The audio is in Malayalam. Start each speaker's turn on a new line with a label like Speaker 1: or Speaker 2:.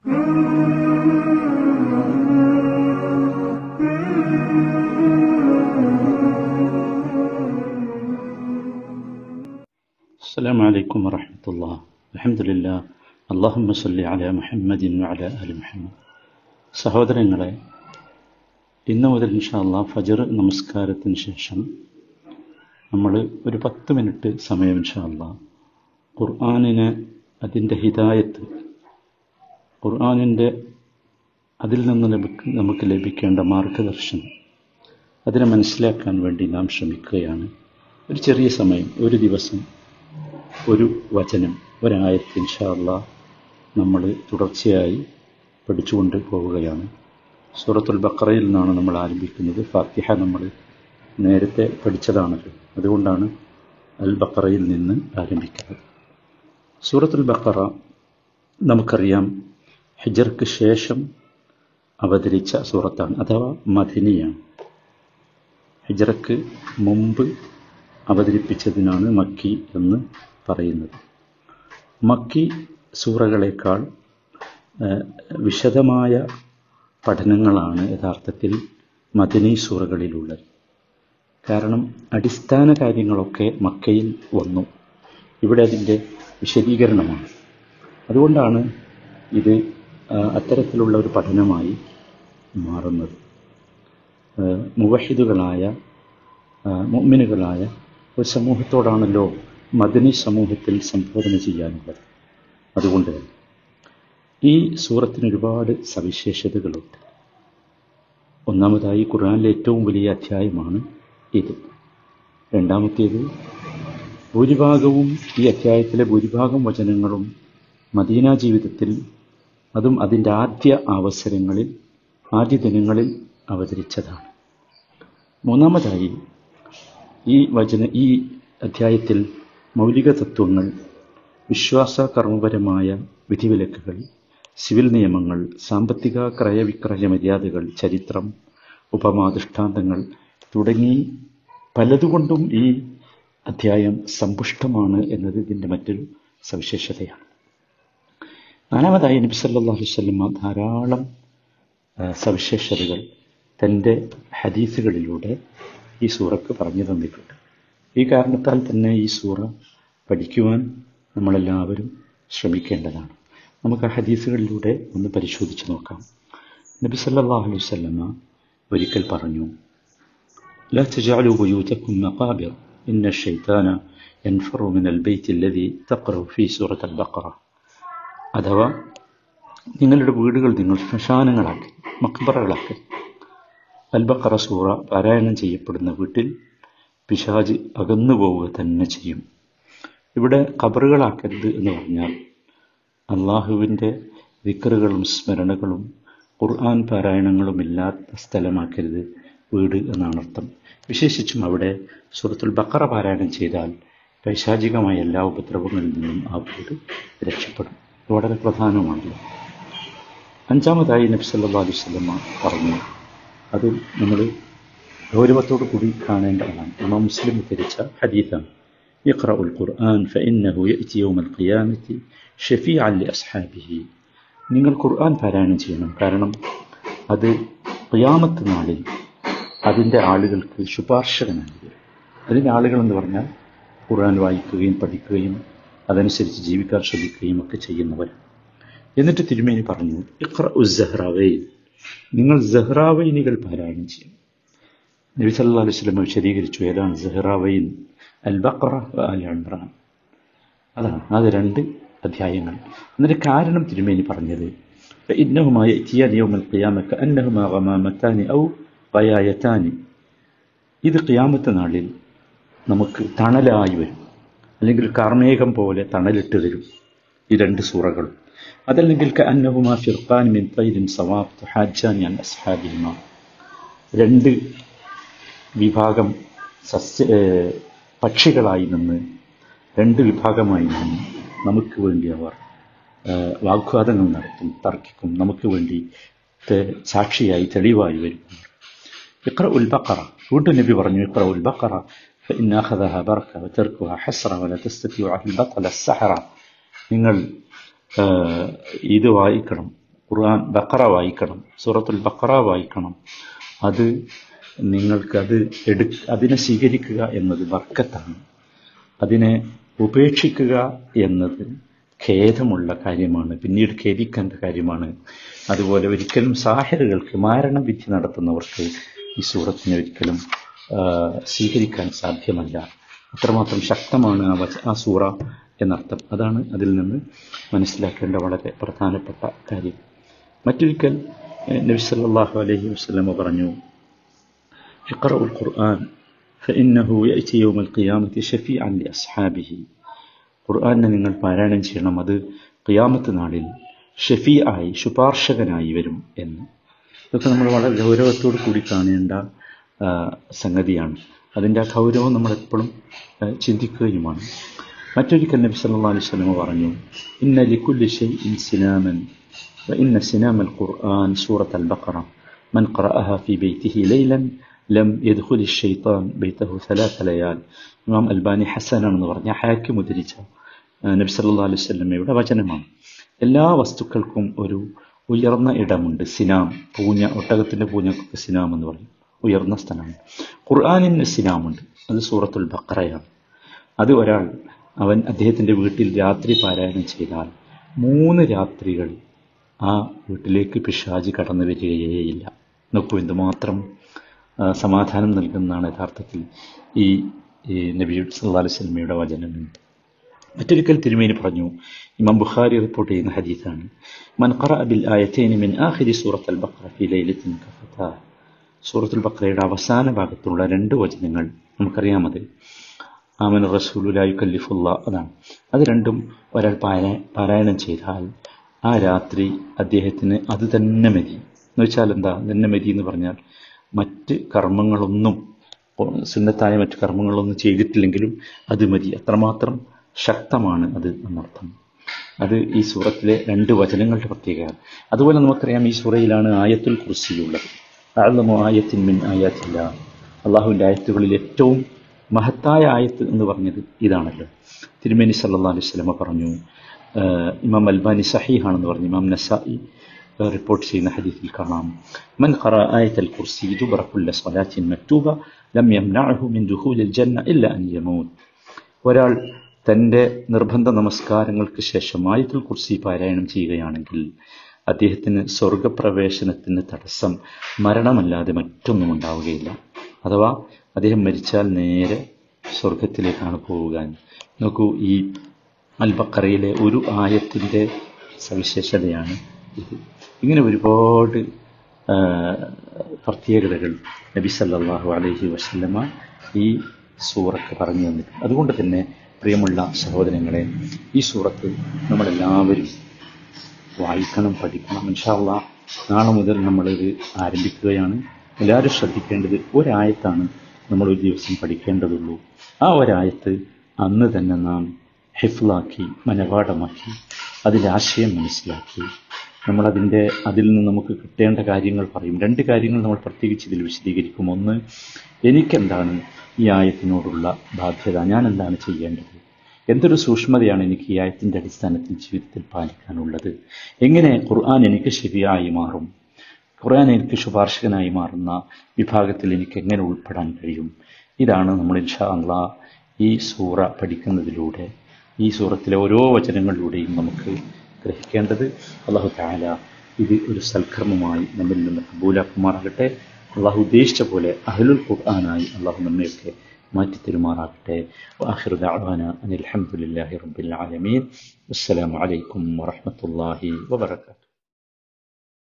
Speaker 1: السلام عليكم ورحمة الله الحمد لله اللهم صل على محمد وعلى آل محمد സഹോദരങ്ങളെ ഇന്ന് മുതൽ ഇൻഷാല്ല ഫജർ നമസ്കാരത്തിന് ശേഷം നമ്മൾ ഒരു പത്ത് മിനിറ്റ് സമയം ഇൻഷാല്ല ഖുർആാനിന് അതിൻ്റെ ഹിദായത്ത് ഖുർആാനിൻ്റെ അതിൽ നിന്ന് ലഭിക്ക നമുക്ക് ലഭിക്കേണ്ട മാർഗദർശനം അതിനെ മനസ്സിലാക്കാൻ വേണ്ടി നാം ശ്രമിക്കുകയാണ് ഒരു ചെറിയ സമയം ഒരു ദിവസം ഒരു വചനം ഒരായത്ത് ഇൻഷാല്ല നമ്മൾ തുടർച്ചയായി പഠിച്ചുകൊണ്ട് പോവുകയാണ് സൂറത്തുൽ ബക്കറയിൽ നിന്നാണ് നമ്മൾ ആരംഭിക്കുന്നത് ഫാത്തിഹ നമ്മൾ നേരത്തെ പഠിച്ചതാണല്ലോ അതുകൊണ്ടാണ് അൽ ബക്കറയിൽ നിന്ന് ആരംഭിക്കുന്നത് സൂറത്തുൽ ബക്കറ നമുക്കറിയാം ഹിജർക്ക് ശേഷം അവതരിച്ച സൂറത്താണ് അഥവാ മദിനിയാണ് ഹിജറക്ക് മുമ്പ് അവതരിപ്പിച്ചതിനാണ് മക്കി എന്ന് പറയുന്നത് മക്കി സൂറകളേക്കാൾ വിശദമായ പഠനങ്ങളാണ് യഥാർത്ഥത്തിൽ മദനി സൂറകളിലുള്ളത് കാരണം അടിസ്ഥാന കാര്യങ്ങളൊക്കെ മക്കയിൽ വന്നു ഇവിടെ അതിൻ്റെ വിശദീകരണമാണ് അതുകൊണ്ടാണ് ഇത് അത്തരത്തിലുള്ള ഒരു പഠനമായി മാറുന്നത് മുവഹിദുകളായ മുഅ്മിനുകളായ ഒരു സമൂഹത്തോടാണല്ലോ മദനി സമൂഹത്തിൽ സംബോധന ചെയ്യാനുള്ളത് അതുകൊണ്ട് തന്നെ ഈ സൂറത്തിന് ഒരുപാട് സവിശേഷതകളുണ്ട് ഒന്നാമതായി ഖുർആനിലെ ഏറ്റവും വലിയ അധ്യായമാണ് ഇത് രണ്ടാമത്തേത് ഭൂരിഭാഗവും ഈ അധ്യായത്തിലെ ഭൂരിഭാഗം വചനങ്ങളും മദീന ജീവിതത്തിൽ അതും അതിൻ്റെ ആദ്യ അവസരങ്ങളിൽ ആദ്യ ദിനങ്ങളിൽ അവതരിച്ചതാണ് മൂന്നാമതായി ഈ വചന ഈ അധ്യായത്തിൽ മൗലിക തത്വങ്ങൾ വിശ്വാസ കർമ്മപരമായ വിധിവിലക്കുകൾ സിവിൽ നിയമങ്ങൾ സാമ്പത്തിക ക്രയവിക്രയ മര്യാദകൾ ചരിത്രം ഉപമാദൃഷ്ടാന്തങ്ങൾ തുടങ്ങി പലതുകൊണ്ടും ഈ അധ്യായം സമ്പുഷ്ടമാണ് എന്നത് ഇതിൻ്റെ മറ്റൊരു സവിശേഷതയാണ് നാലാമതായി നബി സല്ലല്ലാഹു അലൈഹി വസല്ലമ ധാരാളം സവിശേഷതകൾ തൻ്റെ ഹദീസുകളിലൂടെ ഈ സൂറക്ക് പറഞ്ഞു തന്നിട്ടുണ്ട് ഈ കാരണത്താൽ തന്നെ ഈ സൂറ പഠിക്കുവാൻ നമ്മളെല്ലാവരും ശ്രമിക്കേണ്ടതാണ് നമുക്ക് ആ ഹദീസുകളിലൂടെ ഒന്ന് പരിശോധിച്ച് നോക്കാം നബി സല്ലല്ലാഹു അലൈഹി വസല്ലമ ഒരിക്കൽ പറഞ്ഞു لا تجعلوا بيوتكم مقابر إن الشيطان ينفر من البيت الذي تقرأ فيه سورة البقرة അഥവാ നിങ്ങളുടെ വീടുകൾ നിങ്ങൾ ശ്മശാനങ്ങളാക്കി മക്ബറകളാക്കി അൽബക്കറ സൂറ പാരായണം ചെയ്യപ്പെടുന്ന വീട്ടിൽ പിശാജ് അകന്നു പോവുക തന്നെ ചെയ്യും ഇവിടെ ഖബറുകളാക്കരുത് എന്ന് പറഞ്ഞാൽ അള്ളാഹുവിൻ്റെ വിക്കറുകളും സ്മരണകളും ഖുർആൻ പാരായണങ്ങളും ഇല്ലാത്ത സ്ഥലമാക്കരുത് വീട് എന്നാണ് അർത്ഥം വിശേഷിച്ചും അവിടെ സുഹൃത്തുൽ ബക്കറ പാരായണം ചെയ്താൽ പൈശാചികമായ എല്ലാ ഉപദ്രവങ്ങളിൽ നിന്നും ആ വീട് രക്ഷപ്പെടും വളരെ പ്രധാനമാണല്ലോ അഞ്ചാമതായി നബി സല്ലാ അലൈഹി സ്വലമ പറഞ്ഞു അത് നമ്മൾ ഗൗരവത്തോടു കൂടി കാണേണ്ടതാണ് ഇമാം മുസ്ലിം ഉദ്ധരിച്ച ഹദീഥാണ് اقرأوا القرآن فإنه يأتي يوم القيامة شفيعا لأصحابه നിങ്ങൾ ഖുർആൻ പാരായണം ചെയ്യണം കാരണം അത് ഖിയാമത്ത് നാളിൽ അതിൻ്റെ ആളുകൾക്ക് ശുപാർശകനായി വരും അതിൻ്റെ ആളുകൾ എന്ന് പറഞ്ഞാൽ ഖുർആൻ വായിക്കുകയും പഠിക്കുകയും അതനുസരിച്ച് ജീവിക്കാൻ ശ്രമിക്കുകയും ഒക്കെ ചെയ്യുന്നവർ എന്നിട്ട് തിരുമേനി പറഞ്ഞു ഇഖ്റ ഉസ്സഹ്റാവൈൻ നിങ്ങൾ സഹ്റാവൈനികൾ പാരായണം ചെയ്യണം നബി സല്ലാ അലൈഹി സ്വലം വിശദീകരിച്ചു ഏതാണ് സഹ്റാവൈൻ അൽ ബക്ര അൽ ഇമ്രാൻ അതാണ് അത് രണ്ട് അധ്യായങ്ങൾ എന്നിട്ട് കാരണം തിരുമേനി പറഞ്ഞത് فإنهما يأتيان يوم القيامة كأنهما غمامتان أو غيايتان ഇത് ഖിയാമത്ത് നാളിൽ നമുക്ക് തണലായി വരും അല്ലെങ്കിൽ കാർമേഘം പോലെ തണലിട്ട് തരും ഈ രണ്ട് സൂറകളും അതല്ലെങ്കിൽ കഅന്നഹുമാ ഫിർഖാൻ മിൻ തൈരിൻ സവാബ് തുഹാജാൻ അൻ അസ്ഹാബിഹിമ രണ്ട് വിഭാഗം സസ്യ പക്ഷികളായി നിന്ന് രണ്ട് വിഭാഗമായി നിന്ന് നമുക്ക് വേണ്ടി അവർ വാഗ്വാദങ്ങൾ നടത്തും തർക്കിക്കും നമുക്ക് വേണ്ടി സാക്ഷിയായി തെളിവായി വരും ഇക്ര ഉൽ ബക്കറ വീണ്ടും നബി പറഞ്ഞു ഇക്ര ഉൽ ബക്കറ فإن أخذها بركة وتركها حسرة ولا تستطيع أهل البطل السحرة നിങ്ങൾ ഇത് വായിക്കണം ഖുർആൻ ബക്കറ വായിക്കണം സൂറത്തുൽ ബക്കറ വായിക്കണം അത് നിങ്ങൾക്കത് എടു അതിനെ സ്വീകരിക്കുക എന്നത് വർക്കത്താണ് അതിനെ ഉപേക്ഷിക്കുക എന്നത് ഖേദമുള്ള കാര്യമാണ് പിന്നീട് ഖേദിക്കേണ്ട കാര്യമാണ് അതുപോലെ ഒരിക്കലും സാഹിറുകൾക്ക് മാരണവിധി നടത്തുന്നവർക്ക് ഈ സൂറത്തിനെ ഒരിക്കലും ആ, സ്വീകരിക്കാൻ സാധ്യമല്ല അത്രമാത്രം ശക്തമാണ് ആ വച ആ സൂറ എന്നർത്ഥം അതാണ് അതിൽ നിന്ന് മനസ്സിലാക്കേണ്ട വളരെ പ്രധാനപ്പെട്ട കാര്യം മറ്റൊരിക്കൽ ഏഹ്, നബി സല്ലല്ലാഹു അലൈഹി വസല്ലമ പറഞ്ഞു اقرأوا القرآن فإنه يأتي يوم القيامة شفيعا لأصحابه ഖുർആാനെ നിങ്ങൾ പാരായണം ചെയ്യണം അത് ഖിയാമത്ത് നാളിൽ ഷഫീ ആയി ശുപാർശകനായി വരും എന്ന് ഇതൊക്കെ നമ്മൾ വളരെ ഗൗരവത്തോടു കൂടി കാണേണ്ട ആ, സംഗതിയാണ് അതിൻ്റെ ആ ഗൗരവം നമ്മൾ എപ്പോഴും ആ, ചിന്തിക്കുകയുമാണ് മറ്റൊരിക്കൽ നബി സല്ലല്ലാഹു അലൈഹി വസല്ലം പറഞ്ഞു ഇന്ന ലിക്കുല്ലി ഷൈഇൻ സിനാമൻ وإن سنام القرآن سورة البقرة من قرأها في بيته ليلا لم يدخل الشيطان بيته ثلاث ليال ഇമാം അൽബാനി ഹസനാണെന്ന് പറഞ്ഞ ഹാക്കിം ഉദ്ധരിച്ച ആ, നബി സല്ലല്ലാഹു അലൈഹി വസല്ലമയുടെ വചനമാണ് എല്ലാ വസ്തുക്കൾക്കും ഒരു ഉയർന്ന ഇടമുണ്ട് സിനാം പൂഞ്ഞ ഒട്ടകത്തിൻ്റെ പൂഞ്ഞക്കൊക്കെ സിനാം എന്ന് പറയും ഉയർന്ന സ്ഥലമാണ് ഖുർആാനിന് സിനാമുണ്ട് അത് സൂറത്തുൽ ബക്കറയാണ് അത് ഒരാൾ അവൻ അദ്ദേഹത്തിൻ്റെ വീട്ടിൽ രാത്രി പാരായണം ചെയ്താൽ മൂന്ന് രാത്രികൾ ആ വീട്ടിലേക്ക് പിശാജ് കടന്നു വരികയേയില്ല നോക്കൂ എന്തുമാത്രം ആ, സമാധാനം നൽകുന്നതാണ് യഥാർത്ഥത്തിൽ ഈ ഈ നബി സല്ലല്ലാഹു അലൈഹി വസല്ലമയുടെ വചനം മറ്റൊരിക്കൽ തിരുമേനി പറഞ്ഞു ഇമാം ബുഖാരി റിപ്പോർട്ട് ചെയ്യുന്ന ഹദീസാണ് മൻ ഖറഅ ബിൽ ആയതൈനി മിൻ ആഖിരി സൂറത്തുൽ ബഖറ ഫീ ലൈലത്തിൻ കഫതാ സൂറത്തുൽ ബഖറയുടെ അവസാന ഭാഗത്തുള്ള രണ്ട് വചനങ്ങൾ നമുക്കറിയാം അത് ആമൻ റസൂലുലായു കല്ലിഫുള്ള അതാണ് അത് രണ്ടും ഒരാൾ പാരാ പാരായണം ചെയ്താൽ ആ രാത്രി അദ്ദേഹത്തിന് അത് തന്നെ മതി എന്ന് വെച്ചാൽ എന്താ തന്നെ മതി എന്ന് പറഞ്ഞാൽ മറ്റ് കർമ്മങ്ങളൊന്നും സുന്നത്തായ മറ്റ് കർമ്മങ്ങളൊന്നും ചെയ്തിട്ടില്ലെങ്കിലും അത് മതി അത്രമാത്രം ശക്തമാണ് അത് എന്നർത്ഥം അത് ഈ സൂറത്തിലെ രണ്ട് വചനങ്ങളുടെ പ്രത്യേകത അതുപോലെ നമുക്കറിയാം ഈ സൂറയിലാണ് ആയത്തുൽ കുർസിയുള്ളത് അള്ളമോ ആയത്തിൻ മിൻ ആയാത്തില്ല അള്ളാഹുവിൻ്റെ ആയത്തുകളിൽ ഏറ്റവും മഹത്തായ ആയത്ത് എന്ന് പറഞ്ഞത് ഇതാണല്ലോ തിരുമേനി സല്ലാ അലൈഹി സ്വലമ പറഞ്ഞു ആഹ് ഇമാം അൽബാനി സഹീഹാണെന്ന് പറഞ്ഞു ഇമാം നസായി ആഹ് റിപ്പോർട്ട് ചെയ്യുന്ന ഹദീസിൽ കാണാം മൻ ഖറ ആയത്തൽ കുർസി ദുബറ കുല്ല സ്വലാത്തിൻ മക്തൂബ ലം യംനഅഹു മിൻ ദുഖൂലിൽ ജന്ന ഇല്ല അൻ യമൂത്ത് ഒരാൾ തൻ്റെ നിർബന്ധ നമസ്കാരങ്ങൾക്ക് ശേഷം ആയത്തുൽ കുർസി പാരായണം ചെയ്യുകയാണെങ്കിൽ അദ്ദേഹത്തിന് സ്വർഗപ്രവേശനത്തിന് തടസ്സം മരണമല്ലാതെ മറ്റൊന്നും ഉണ്ടാവുകയില്ല അഥവാ അദ്ദേഹം മരിച്ചാൽ നേരെ സ്വർഗത്തിലേക്കാണ് പോവുക നോക്കൂ ഈ അൽ ബക്കറയിലെ ഒരു ആയത്തിൻ്റെ സവിശേഷതയാണ് ഇത് ഇങ്ങനെ ഒരുപാട് ആ, പ്രത്യേകതകൾ നബി സല്ലല്ലാഹു അലൈഹി വസല്ലമ ഈ സൂറത്ത് പറഞ്ഞു തന്നിട്ടുണ്ട് അതുകൊണ്ട് തന്നെ പ്രിയമുള്ള സഹോദരങ്ങളെ ഈ സൂറത്ത് നമ്മളെല്ലാവരും വായിക്കണം പഠിക്കണം ഇൻഷാല്ല നാളെ മുതൽ നമ്മളിത് ആരംഭിക്കുകയാണ് എല്ലാവരും ശ്രദ്ധിക്കേണ്ടത് ഒരായത്താണ് നമ്മൾ ഒരു ദിവസം പഠിക്കേണ്ടതുള്ളൂ ആ ഒരായത്ത് അന്ന് തന്നെ നാം ഹിഫ്ലാക്കി മനപാഠമാക്കി അതിൻ്റെ ആശയം മനസ്സിലാക്കി നമ്മളതിൻ്റെ അതിൽ നിന്ന് നമുക്ക് കിട്ടേണ്ട കാര്യങ്ങൾ പറയും രണ്ട് കാര്യങ്ങൾ നമ്മൾ പ്രത്യേകിച്ച് ഇതിൽ വിശദീകരിക്കും ഒന്ന് എനിക്കെന്താണ് ഈ ആയത്തിനോടുള്ള ബാധ്യത ഞാൻ എന്താണ് ചെയ്യേണ്ടത് എന്തൊരു സൂക്ഷ്മതയാണ് എനിക്ക് ഈ ആയത്തിൻ്റെ അടിസ്ഥാനത്തിൽ ജീവിതത്തിൽ പാലിക്കാനുള്ളത് എങ്ങനെ ഖുർആൻ എനിക്ക് ശരിയായി മാറും ഖുർആൻ എനിക്ക് ശുപാർശകനായി മാറുന്ന വിഭാഗത്തിൽ എനിക്ക് എങ്ങനെ ഉൾപ്പെടാൻ കഴിയും ഇതാണ് നമ്മൾ ഇൻഷാ അള്ളാ ഈ സൂറ പഠിക്കുന്നതിലൂടെ ഈ സൂറത്തിലെ ഓരോ വചനങ്ങളിലൂടെയും നമുക്ക് ഗ്രഹിക്കേണ്ടത് അള്ളാഹു താല ഇത് ഒരു സൽക്കർമ്മമായി നമ്മിൽ നിന്ന് കബൂലാക്കുമാറാകട്ടെ അള്ളാഹു ഉദ്ദേശിച്ച പോലെ അഹ്ലുൽ ഖുർആനായി അള്ളാഹു നമ്മയൊക്കെ മാറ്റി തെരുമാറാകട്ടെ വാഹിർ ദഅവാന അനിൽ ഹംദുലില്ലാഹി റബ്ബിൽ ആലമീൻ അസ്സലാമു അലൈക്കും വറഹ്മത്തുള്ളാഹി വബറകാതുഹു